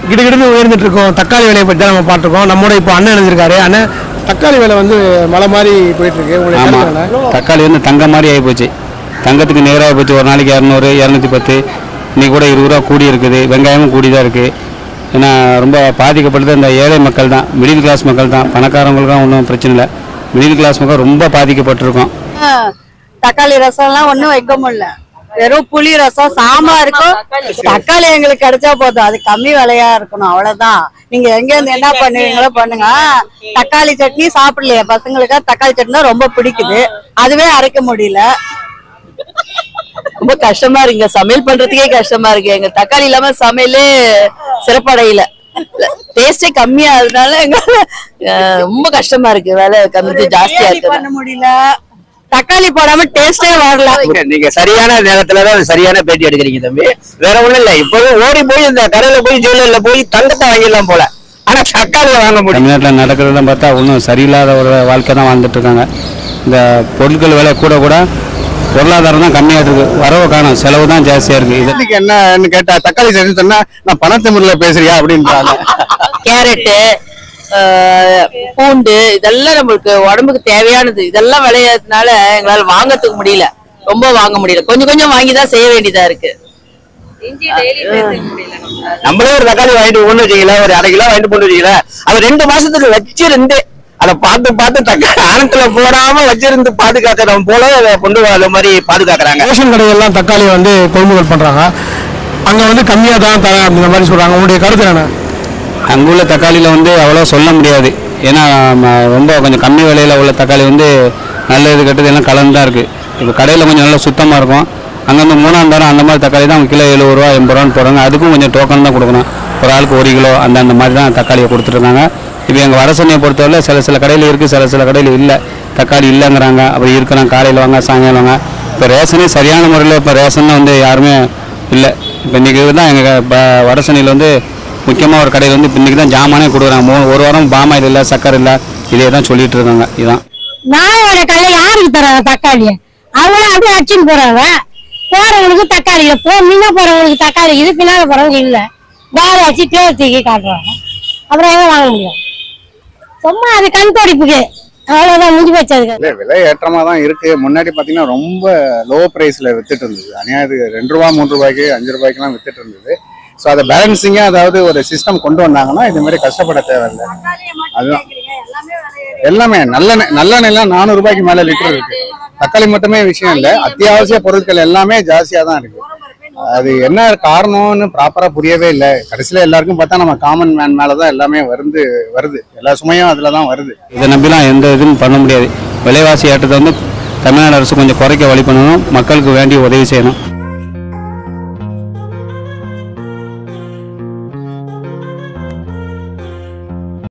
கிடுகிடுன்னு உயர்ந்துட்டு இருக்கோம் தக்காளி விலையை பற்றி தான் நம்ம பார்த்துருக்கோம் நம்மோட இப்போ அண்ணன் இணைஞ்சிருக்காரு அண்ணன் தக்காளி விலை வந்து மலை மாதிரி போயிட்டு இருக்கு உங்களுக்கு ஆமாம் கருத்து என்ன? தக்காளி வந்து தங்கம் மாதிரி ஆகி போச்சு தங்கத்துக்கு நேராக போச்சு ஒரு நாளைக்கு இரநூறு இரநூத்தி பத்து இன்னைக்கு கூட இருபது ரூபா கூடி இருக்குது வெங்காயமும் கூடி தான் இருக்குது ஏன்னா ரொம்ப பாதிக்கப்படுறது இந்த ஏழை மக்கள் தான் மிடில் கிளாஸ் மக்கள் தான் பணக்காரங்களுக்கும் ஒன்றும் பிரச்சனை இல்லை மிடில் கிளாஸ் மக்கள் ரொம்ப பாதிக்கப்பட்டிருக்கோம் தக்காளி ரசம்லாம் ஒண்ணும் வைக்க முடியல வெறும் புளி ரசம் சாம்பார் இருக்கும் தக்காளி எங்களுக்கு கிடைச்சா போதும் அது கம்மி விலையா இருக்கணும் அவ்வளவுதான் நீங்க எங்க இருந்து என்ன பண்ணுவீங்களோ பண்ணுங்க தக்காளி சட்னி சாப்பிடலையே பசங்களுக்கு தக்காளி சட்னி தான் ரொம்ப பிடிக்குது அதுவே அரைக்க முடியல ரொம்ப கஷ்டமா இருக்குங்க சமையல் பண்றதுக்கே கஷ்டமா இருக்கு எங்க தக்காளி இல்லாம சமையலே சிறப்படையில டேஸ்டே கம்மியா அதனால எங்களால அஹ், ரொம்ப கஷ்டமா இருக்கு வேலை கம்மி ஜாஸ்தியா பிரியாணி இருக்கு பண்ண முடியல தக்காளி போடாம டேஸ்டே வரல நீங்க- நீங்க சரியான நேரத்துல தான் சரியான பேட்டி எடுக்கிறீங்க தம்பி வேற ஒண்ணும் இல்ல இப்போதும் ஓடி போய் இந்த கடையில போய் ஜுவல்லர்ல போய் தங்கத்தை வாங்கிடலாம் போல ஆனா தக்காளியை வாங்க முடியும் தமிழ்நாட்டில் நடக்கிறதெல்லாம் பார்த்தா ஒன்றும் சரியில்லாத ஒரு வாழ்க்கை தான் வாழ்ந்துட்டு இருக்காங்க இந்த பொருட்கள் விலை கூட கூட பொருளாதாரம் தான் கம்மியாக இருக்கு வரவு காணும் செலவு தான் ஜாஸ்தியாக இருக்குது இது இதுக்கு என்னன்னு கேட்டா தக்காளி சட்னி சொன்னா நான் பணத்தமிழ்ல பேசுறியா அப்படின்றாங்க கேரட்டு அஹ், பூண்டு இதெல்லாம் நம்மளுக்கு உடம்புக்கு தேவையானது இதெல்லாம் விளையாதுனால எங்களால வாங்கறதுக்கு முடியல ரொம்ப வாங்க முடியல கொஞ்சம் கொஞ்சம் வாங்கி தான் செய்ய வேண்டியதா இருக்கு நம்மளே ஒரு தக்காளி வாங்கிட்டு ஒண்ணு வச்சுக்கல ஒரு அரை கிலோ வாங்கிட்டு போட்டு வச்சுக்கல அது ரெண்டு மாசத்துக்கு வச்சிருந்து அதை பார்த்து பார்த்து தக்காளி ஆணத்துல போடாம வச்சிருந்து பாதுகாக்கிறவன் போல அதை கொண்டு வர மாதிரி பாதுகாக்கிறாங்க ரேஷன் கடைகள்லாம் தக்காளி வந்து கொள்முதல் பண்ணுறாங்க அங்கே வந்து கம்மியாக தான் தரேன் அப்படிங்கிற மாதிரி சொல்கிறாங்க உங்களுடைய கருத்து என்ன அங்குள்ள தக்காளியில் வந்து அவ்வளோ சொல்ல முடியாது ஏன்னா ம, ரொம்ப கொஞ்சம் கம்மி விலையில் உள்ள தக்காளி வந்து நல்லது கெட்டது எல்லாம் கலந்து தான் இருக்குது இப்போ கடையில் கொஞ்சம் நல்லா சுத்தமாக இருக்கும் அங்கே வந்து மூணாம் தரம் அந்த மாதிரி தக்காளி தான் கிலோ எழுபது ரூபா எண்பது ரூபான்னு போடுறாங்க அதுக்கும் கொஞ்சம் டோக்கன் தான் கொடுக்கணும் ஒரு ஆளுக்கு ஒரு கிலோ அந்த அந்த மாதிரி தான் தக்காளியை கொடுத்துருக்காங்க இப்போ எங்கள் வரசனையை பொறுத்தவரை சில சில கடையில் இருக்குது சில சில கடையில் இல்லை தக்காளி இல்லைங்கிறாங்க அப்படி இருக்கிறாங்க காலையில் வாங்க சாயங்காலம் வாங்க இப்போ ரேஷனே சரியான முறையில் இப்போ ரேஷன் வந்து யாருமே இல்லை இப்போ இன்றைக்கி தான் எங்கள் இப்போ வடசனையில் வந்து முக்கியமாக ஒரு கடையில் வந்து இன்றைக்கி தான் ஜாமானே கொடுக்குறாங்க மூணு ஒரு வாரம் பாமாயில் இல்லை சக்கரை இல்லை இதே தான் சொல்லிட்டு இருக்காங்க இதுதான் நாயோட கல்ல யாருக்கு தராங்க தக்காளி அவங்களும் அப்படியே அடிச்சுன்னு போறாங்க போறவங்களுக்கு தக்காளி இல்லை போ முன்ன போறவங்களுக்கு தக்காளி இது பின்னால போறவங்க இல்ல வேற வச்சு பேர் தூக்கி காட்டுறாங்க அப்புறம் எங்க வாங்க முடியும் சும்மா அது கண் துடிப்புக்கு அவ்வளவுதான் முடிஞ்சு போச்சு அதுக்கு இல்ல விலை ஏற்றமா தான் இருக்கு முன்னாடி பாத்தீங்கன்னா ரொம்ப லோ பிரைஸ்ல வித்துட்டு இருந்தது அநியாயத்துக்கு ரெண்டு ரூபா மூணு ரூபாய்க்கு அஞ்சு ரூபாய்க்குலாம் வித்துட்டு இருந்தது ஸோ அதை பேலன்சிங்கா அதாவது ஒரு சிஸ்டம் கொண்டு வந்தாங்கன்னா இது மாதிரி கஷ்டப்பட தேவையில்லை அதுதான் எல்லாமே நல்லெண்ணெய் நல்லெண்ணெய்லாம் நானூறு ரூபாய்க்கு மேல லிட்டர் இருக்கு தக்காளி மட்டுமே விஷயம் இல்லை அத்தியாவசிய பொருட்கள் எல்லாமே ஜாஸ்தியா தான் இருக்கு அது என்ன காரணம்னு ப்ராப்பரா புரியவே இல்லை கடைசியில எல்லாருக்கும் பார்த்தா நம்ம காமன் மேன் மேலதான் எல்லாமே வருது வருது எல்லா சுமையும் அதுல தான் வருது இதை நம்பிலாம் எந்த இதுவும் பண்ண முடியாது விலைவாசி ஏற்றத்தை வந்து தமிழ்நாடு அரசு கொஞ்சம் குறைக்க வழி பண்ணணும் மக்களுக்கு வேண்டிய உதவி செய்யணும்